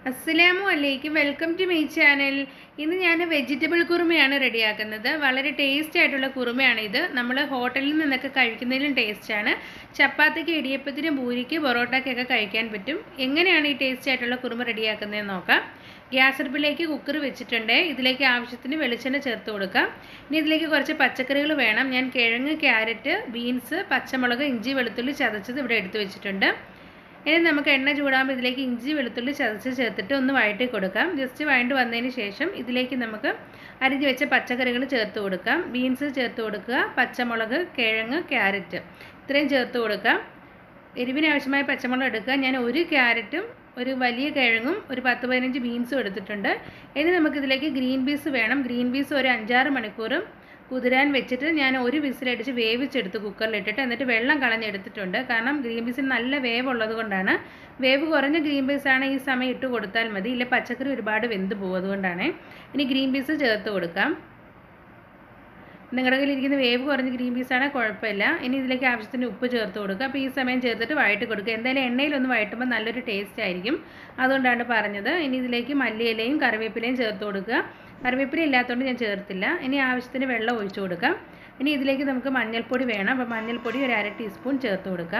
അസ്സലാമു അലൈക്കും welcome to my channel ഇന്ന് ഞാൻ വെജിറ്റബിൾ കുറുമയാണ് റെഡിയാക്കുന്നത് വളരെ ടേസ്റ്റി ആയിട്ടുള്ള കുറുമയാണ് ഇത് നമ്മൾ ഹോട്ടലിൽ നിന്നൊക്കെ കഴിക്കുന്നതിലും ടേസ്റ്റാണ് ചപ്പാത്തിക്ക് ഇടിയപ്പത്തിന് പൂരിക്ക് പൊറോട്ടയ്ക്കൊക്കെ കഴിക്കാൻ പറ്റും എങ്ങനെയാണ് ഈ ടേസ്റ്റി ആയിട്ടുള്ള കുറുമ റെഡിയാക്കുന്നതെന്ന് നോക്കാം ഗ്യാസ് അടുപ്പിലേക്ക് കുക്കർ വെച്ചിട്ടുണ്ട് ഇതിലേക്ക് ആവശ്യത്തിന് വെളിച്ചെണ്ണ ചേർത്ത് കൊടുക്കാം ഇനി ഇതിലേക്ക് കുറച്ച് പച്ചക്കറികൾ വേണം ഞാൻ കിഴങ്ങ് ക്യാരറ്റ് ബീൻസ് പച്ചമുളക് ഇഞ്ചി വെളുത്തുള്ളി ചതച്ചത് ഇവിടെ എടുത്തു വെച്ചിട്ടുണ്ട് ഇനി നമുക്ക് എണ്ണ ചൂടാകുമ്പോൾ ഇതിലേക്ക് ഇഞ്ചി വെളുത്തുള്ളി ചതച്ച് ചേർത്തിട്ട് ഒന്ന് വഴറ്റി കൊടുക്കാം ജസ്റ്റ് വഴണ്ട് വന്നതിന് ശേഷം ഇതിലേക്ക് നമുക്ക് അരിഞ്ഞ് വെച്ച പച്ചക്കറികൾ ചേർത്ത് കൊടുക്കാം ബീൻസ് ചേർത്ത് കൊടുക്കുക പച്ചമുളക് കിഴങ്ങ് ക്യാരറ്റ് ഇത്രയും ചേർത്ത് കൊടുക്കാം എരിവിന് ആവശ്യമായ പച്ചമുളക് എടുക്കുക ഞാൻ ഒരു ക്യാരറ്റും ഒരു വലിയ കിഴങ്ങും ഒരു പത്ത് പതിനഞ്ച് ബീൻസും എടുത്തിട്ടുണ്ട് ഇനി നമുക്കിതിലേക്ക് ഗ്രീൻ പീസ് വേണം ഗ്രീൻ പീസ് ഒരു അഞ്ചാറ് മണിക്കൂറും കുതിരാൻ വെച്ചിട്ട് ഞാൻ ഒരു വിസിലടിച്ച് വേവിച്ചെടുത്ത് കുക്കറിലിട്ടിട്ട് എന്നിട്ട് വെള്ളം കളഞ്ഞെടുത്തിട്ടുണ്ട് കാരണം ഗ്രീൻ പീസിന് നല്ല വേവ് ഉള്ളത് കൊണ്ടാണ് വേവ് കുറഞ്ഞ ഗ്രീൻ പീസാണ് ഈ സമയം ഇട്ട് കൊടുത്താൽ മതി ഇല്ല പച്ചക്കറി ഒരുപാട് വെന്ത് പോകും അതുകൊണ്ടാണ് ഇനി ഗ്രീൻ പീസ് ചേർത്ത് കൊടുക്കാം നിങ്ങളുടെ കയ്യിലിരിക്കുന്ന വേവ് കുറഞ്ഞ ഗ്രീൻ പീസാണെങ്കിൽ കുഴപ്പമില്ല ഇനി ഇതിലേക്ക് ആവശ്യത്തിന് ഉപ്പ് ചേർത്ത് കൊടുക്കുക അപ്പോൾ ഈ സമയം ചേർത്തിട്ട് വഴറ്റി കൊടുക്കുക എന്തായാലും എണ്ണയിലൊന്ന് വഴറ്റുമ്പോൾ നല്ലൊരു ടേസ്റ്റ് ആയിരിക്കും അതുകൊണ്ടാണ് പറഞ്ഞത് ഇനി ഇതിലേക്ക് മല്ലിയിലയും കറിവേപ്പിലയും ചേർത്ത് കൊടുക്കുക കറിവേപ്പില ഇല്ലാത്തതുകൊണ്ട് ഞാൻ ചേർത്തില്ല ഇനി ആവശ്യത്തിന് വെള്ളം ഒഴിച്ചു കൊടുക്കാം ഇനി ഇതിലേക്ക് നമുക്ക് മഞ്ഞൾപ്പൊടി വേണം അപ്പോൾ മഞ്ഞൾപ്പൊടി ഒരു അര ടീസ്പൂൺ ചേർത്ത് കൊടുക്കാം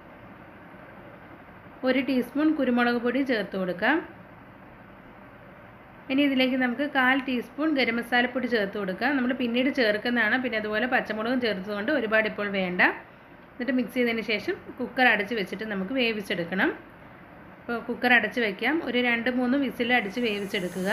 ഒരു ടീസ്പൂൺ കുരുമുളക് പൊടി ചേർത്ത് കൊടുക്കാം ഇനി ഇതിലേക്ക് നമുക്ക് കാൽ ടീസ്പൂൺ ഗരം മസാലപ്പൊടി ചേർത്ത് കൊടുക്കാം നമ്മൾ പിന്നീട് ചേർക്കുന്നതാണ് പിന്നെ അതുപോലെ പച്ചമുളകും ചേർത്തതുകൊണ്ട് ഒരുപാട് ഇപ്പോൾ വേണ്ട എന്നിട്ട് മിക്സ് ചെയ്തതിന് ശേഷം കുക്കർ അടച്ച് വെച്ചിട്ട് നമുക്ക് വേവിച്ചെടുക്കണം അപ്പോൾ കുക്കർ അടച്ച് വയ്ക്കാം ഒരു രണ്ട് മൂന്ന് വിസിൽ അടിച്ച് വേവിച്ചെടുക്കുക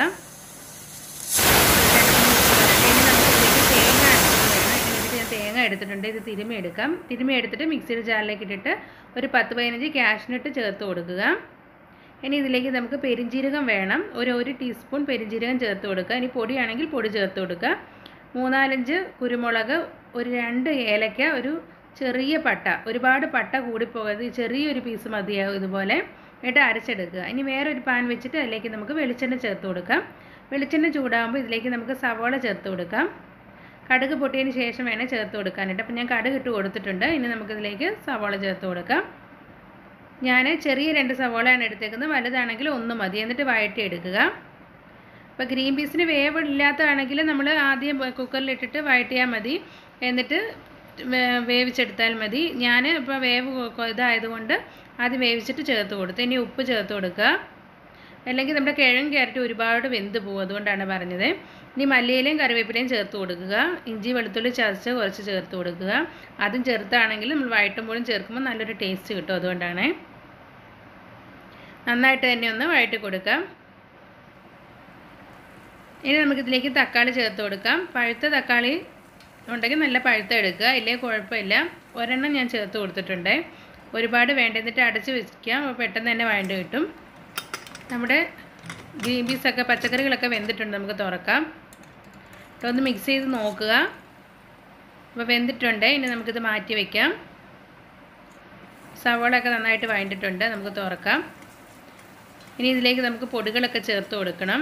ഞാൻ തേങ്ങ എടുത്തിട്ടുണ്ട് ഇത് തിരുമ്മി എടുക്കാം തിരുമ്മി എടുത്തിട്ട് മിക്സിയുടെ ജാറിലേക്ക് ഇട്ടിട്ട് ഒരു പത്ത് പതിനഞ്ച് ക്യാഷിനിട്ട് ചേർത്ത് കൊടുക്കുക ഇനി ഇതിലേക്ക് നമുക്ക് പെരിഞ്ജീരകം വേണം ഒരു ഒരു ടീസ്പൂൺ പെരിഞ്ജീരകം ചേർത്ത് കൊടുക്കുക ഇനി പൊടിയാണെങ്കിൽ പൊടി ചേർത്ത് കൊടുക്കുക മൂന്നാലഞ്ച് കുരുമുളക് ഒരു രണ്ട് ഏലക്ക ഒരു ചെറിയ പട്ട ഒരുപാട് പട്ട കൂടിപ്പോകരുത് ചെറിയൊരു പീസ് മതിയാവും ഇതുപോലെ എന്നിട്ട് അരച്ചെടുക്കുക ഇനി വേറൊരു പാൻ വെച്ചിട്ട് അതിലേക്ക് നമുക്ക് വെളിച്ചെണ്ണ ചേർത്ത് കൊടുക്കാം വെളിച്ചെണ്ണ ചൂടാകുമ്പോൾ ഇതിലേക്ക് നമുക്ക് സവോള ചേർത്ത് കൊടുക്കാം കടുക് പൊട്ടിയതിന് ശേഷം വേണേൽ ചേർത്ത് കൊടുക്കാനായിട്ട് അപ്പോൾ ഞാൻ കടുക് ഇട്ട് കൊടുത്തിട്ടുണ്ട് ഇനി നമുക്കിതിലേക്ക് സവോള ചേർത്ത് കൊടുക്കാം ഞാൻ ചെറിയ രണ്ട് സവോളയാണ് എടുത്തേക്കുന്നത് വലുതാണെങ്കിൽ ഒന്ന് മതി എന്നിട്ട് വഴറ്റി എടുക്കുക അപ്പോൾ ഗ്രീൻ പീസിന് വേവ് ഇല്ലാത്തതാണെങ്കിൽ നമ്മൾ ആദ്യം കുക്കറിലിട്ടിട്ട് വഴറ്റിയാൽ മതി എന്നിട്ട് വേവിച്ചെടുത്താൽ മതി ഞാൻ ഇപ്പോൾ വേവ് ഇതായതുകൊണ്ട് ആദ്യം വേവിച്ചിട്ട് ചേർത്ത് കൊടുത്തു ഇനി ഉപ്പ് ചേർത്ത് കൊടുക്കുക അല്ലെങ്കിൽ നമ്മുടെ കിഴങ്ങ് ക്യാരറ്റ് ഒരുപാട് വെന്ത് പോകും അതുകൊണ്ടാണ് പറഞ്ഞത് ഇനി മല്ലിയിലയും കറിവേപ്പിലയും ചേർത്ത് കൊടുക്കുക ഇഞ്ചി വെളുത്തുള്ളി ചതച്ച് കുറച്ച് ചേർത്ത് കൊടുക്കുക അതും ചേർത്താണെങ്കിൽ നമ്മൾ വഴറ്റുമ്പോഴും ചേർക്കുമ്പോൾ നല്ലൊരു ടേസ്റ്റ് കിട്ടും അതുകൊണ്ടാണ് നന്നായിട്ട് തന്നെ ഒന്ന് വഴറ്റി കൊടുക്കാം ഇനി നമുക്കിതിലേക്ക് തക്കാളി ചേർത്ത് കൊടുക്കാം പഴുത്ത തക്കാളി ഉണ്ടെങ്കിൽ നല്ല പഴുത്ത എടുക്കുക ഇല്ലേ കുഴപ്പമില്ല ഒരെണ്ണം ഞാൻ ചേർത്ത് കൊടുത്തിട്ടുണ്ട് ഒരുപാട് വേണ്ട എന്നിട്ട് അടച്ച് വെക്കാം അപ്പോൾ പെട്ടെന്ന് തന്നെ വഴണ്ട് കിട്ടും നമ്മുടെ ഗ്രീൻ പീസൊക്കെ പച്ചക്കറികളൊക്കെ വെന്തിട്ടുണ്ട് നമുക്ക് തുറക്കാം ഒന്ന് മിക്സ് ചെയ്ത് നോക്കുക അപ്പോൾ വെന്തിട്ടുണ്ട് ഇനി നമുക്കിത് മാറ്റി വയ്ക്കാം സവോളൊക്കെ നന്നായിട്ട് വഴണ്ടിട്ടുണ്ട് നമുക്ക് തുറക്കാം ഇനി ഇതിലേക്ക് നമുക്ക് പൊടികളൊക്കെ ചേർത്ത് കൊടുക്കണം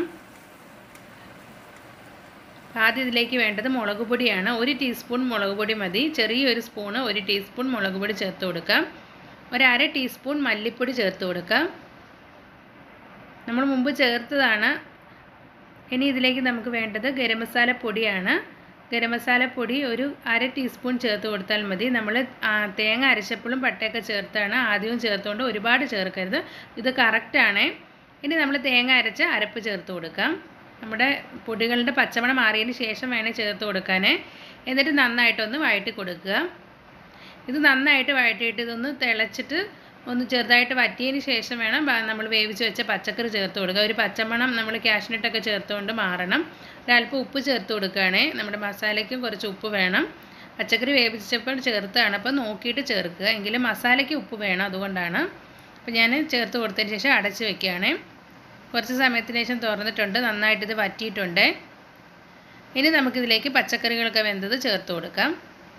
ആദ്യം ഇതിലേക്ക് വേണ്ടത് മുളക് പൊടിയാണ് ഒരു ടീസ്പൂൺ മുളക് പൊടി മതി ചെറിയൊരു സ്പൂണ് ഒരു ടീസ്പൂൺ മുളക് പൊടി ചേർത്ത് കൊടുക്കാം ഒരു അര ടീസ്പൂൺ മല്ലിപ്പൊടി ചേർത്ത് കൊടുക്കാം നമ്മൾ മുമ്പ് ചേർത്തതാണ് ഇനി ഇതിലേക്ക് നമുക്ക് വേണ്ടത് ഗരം മസാല പൊടിയാണ് ഗരം മസാല പൊടി ഒരു അര ടീസ്പൂൺ ചേർത്ത് കൊടുത്താൽ മതി നമ്മൾ തേങ്ങ അരച്ചപ്പോഴും പട്ടയൊക്കെ ചേർത്താണ് ആദ്യവും ചേർത്തുകൊണ്ട് ഒരുപാട് ചേർക്കരുത് ഇത് കറക്റ്റാണ് ഇനി നമ്മൾ തേങ്ങ അരച്ച് അരപ്പ് ചേർത്ത് കൊടുക്കാം നമ്മുടെ പൊടികളുടെ പച്ചമണം മാറിയതിന് ശേഷം വേണേൽ ചേർത്ത് കൊടുക്കാൻ എന്നിട്ട് നന്നായിട്ടൊന്ന് വഴറ്റി കൊടുക്കുക ഇത് നന്നായിട്ട് വഴറ്റിയിട്ട് ഇതൊന്ന് തിളച്ചിട്ട് ഒന്ന് ചെറുതായിട്ട് വറ്റിയതിന് ശേഷം വേണം നമ്മൾ വേവിച്ച് വെച്ച പച്ചക്കറി ചേർത്ത് കൊടുക്കുക ഒരു പച്ചമണം നമ്മൾ കാഷ്നട്ടൊക്കെ ചേർത്തുകൊണ്ട് മാറണം ഒരല്പം ഉപ്പ് ചേർത്ത് കൊടുക്കുകയാണേ നമ്മുടെ മസാലയ്ക്കും കുറച്ച് ഉപ്പ് വേണം പച്ചക്കറി വേവിച്ചപ്പോൾ ചേർത്താണ് അപ്പോൾ നോക്കിയിട്ട് ചേർക്കുക എങ്കിലും മസാലയ്ക്ക് ഉപ്പ് വേണം അതുകൊണ്ടാണ് അപ്പോൾ ഞാൻ ചേർത്ത് കൊടുത്തതിന് ശേഷം അടച്ച് വെക്കുകയാണ് കുറച്ച് സമയത്തിന് ശേഷം തുറന്നിട്ടുണ്ട് നന്നായിട്ട് ഇത് വറ്റിയിട്ടുണ്ട് ഇനി നമുക്കിതിലേക്ക് പച്ചക്കറികളൊക്കെ വെന്തത് ചേർത്ത് കൊടുക്കാം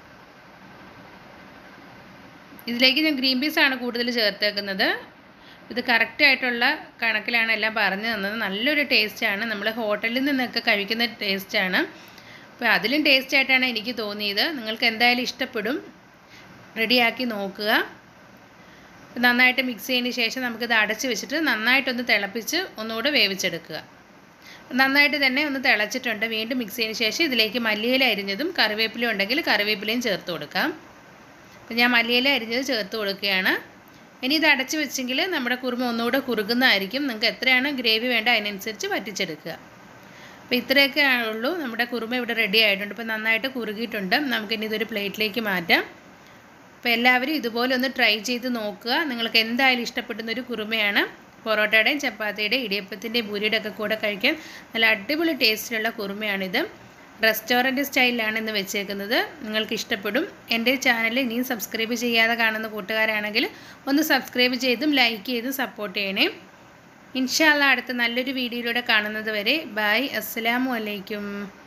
ഇതിലേക്ക് ഞാൻ ഗ്രീൻ പീസാണ് കൂടുതൽ ചേർത്തേക്കുന്നത് ഇത് കറക്റ്റായിട്ടുള്ള കണക്കിലാണ് എല്ലാം പറഞ്ഞു തന്നത് നല്ലൊരു ടേസ്റ്റാണ് നമ്മൾ ഹോട്ടലിൽ നിന്നൊക്കെ കഴിക്കുന്ന ടേസ്റ്റാണ് അപ്പോൾ അതിലും ടേസ്റ്റായിട്ടാണ് എനിക്ക് തോന്നിയത് നിങ്ങൾക്ക് എന്തായാലും ഇഷ്ടപ്പെടും റെഡിയാക്കി നോക്കുക നന്നായിട്ട് മിക്സ് ചെയ്തതിന് ശേഷം നമുക്കിത് അടച്ച് വെച്ചിട്ട് നന്നായിട്ടൊന്ന് തിളപ്പിച്ച് ഒന്നുകൂടെ വേവിച്ചെടുക്കുക നന്നായിട്ട് തന്നെ ഒന്ന് തിളച്ചിട്ടുണ്ട് വീണ്ടും മിക്സ് ചെയ്തതിന് ശേഷം ഇതിലേക്ക് മല്ലിയില അരിഞ്ഞതും കറിവേപ്പിലയും ഉണ്ടെങ്കിൽ കറിവേപ്പിലയും ചേർത്ത് കൊടുക്കാം അപ്പോൾ ഞാൻ മല്ലിയില അരിഞ്ഞത് ചേർത്ത് കൊടുക്കുകയാണ് ഇനി ഇത് അടച്ച് വെച്ചെങ്കിൽ നമ്മുടെ കുറുമ ഒന്നുകൂടെ കുറുകുന്നതായിരിക്കും നിങ്ങൾക്ക് എത്രയാണ് ഗ്രേവി വേണ്ട അതിനനുസരിച്ച് വറ്റിച്ചെടുക്കുക അപ്പോൾ ഇത്രയൊക്കെ ഉള്ളൂ നമ്മുടെ കുറുമ ഇവിടെ റെഡി ആയിട്ടുണ്ട് ഇപ്പോൾ നന്നായിട്ട് കുറുകിയിട്ടുണ്ട് നമുക്കിനി ഇതൊരു പ്ലേറ്റിലേക്ക് മാറ്റാം അപ്പോൾ എല്ലാവരും ഇതുപോലെ ഒന്ന് ട്രൈ ചെയ്ത് നോക്കുക നിങ്ങൾക്ക് എന്തായാലും ഇഷ്ടപ്പെടുന്ന ഒരു കുറുമയാണ് പൊറോട്ടയുടെയും ചപ്പാത്തിയുടെയും ഇടിയപ്പത്തിൻ്റെയും പൂരിയുടെ ഒക്കെ കൂടെ കഴിക്കാൻ നല്ല അടിപൊളി ടേസ്റ്റിലുള്ള കുറുമയാണിത് റെസ്റ്റോറൻറ്റ് സ്റ്റൈലിലാണ് ഇന്ന് വെച്ചേക്കുന്നത് നിങ്ങൾക്ക് ഇഷ്ടപ്പെടും എൻ്റെ ചാനൽ ഇനിയും സബ്സ്ക്രൈബ് ചെയ്യാതെ കാണുന്ന കൂട്ടുകാരാണെങ്കിൽ ഒന്ന് സബ്സ്ക്രൈബ് ചെയ്തും ലൈക്ക് ചെയ്തും സപ്പോർട്ട് ചെയ്യണേ ഇൻഷാല്ല അടുത്ത നല്ലൊരു വീഡിയോയിലൂടെ കാണുന്നത് വരെ ബായ് അസ്സലാമു അലൈക്കും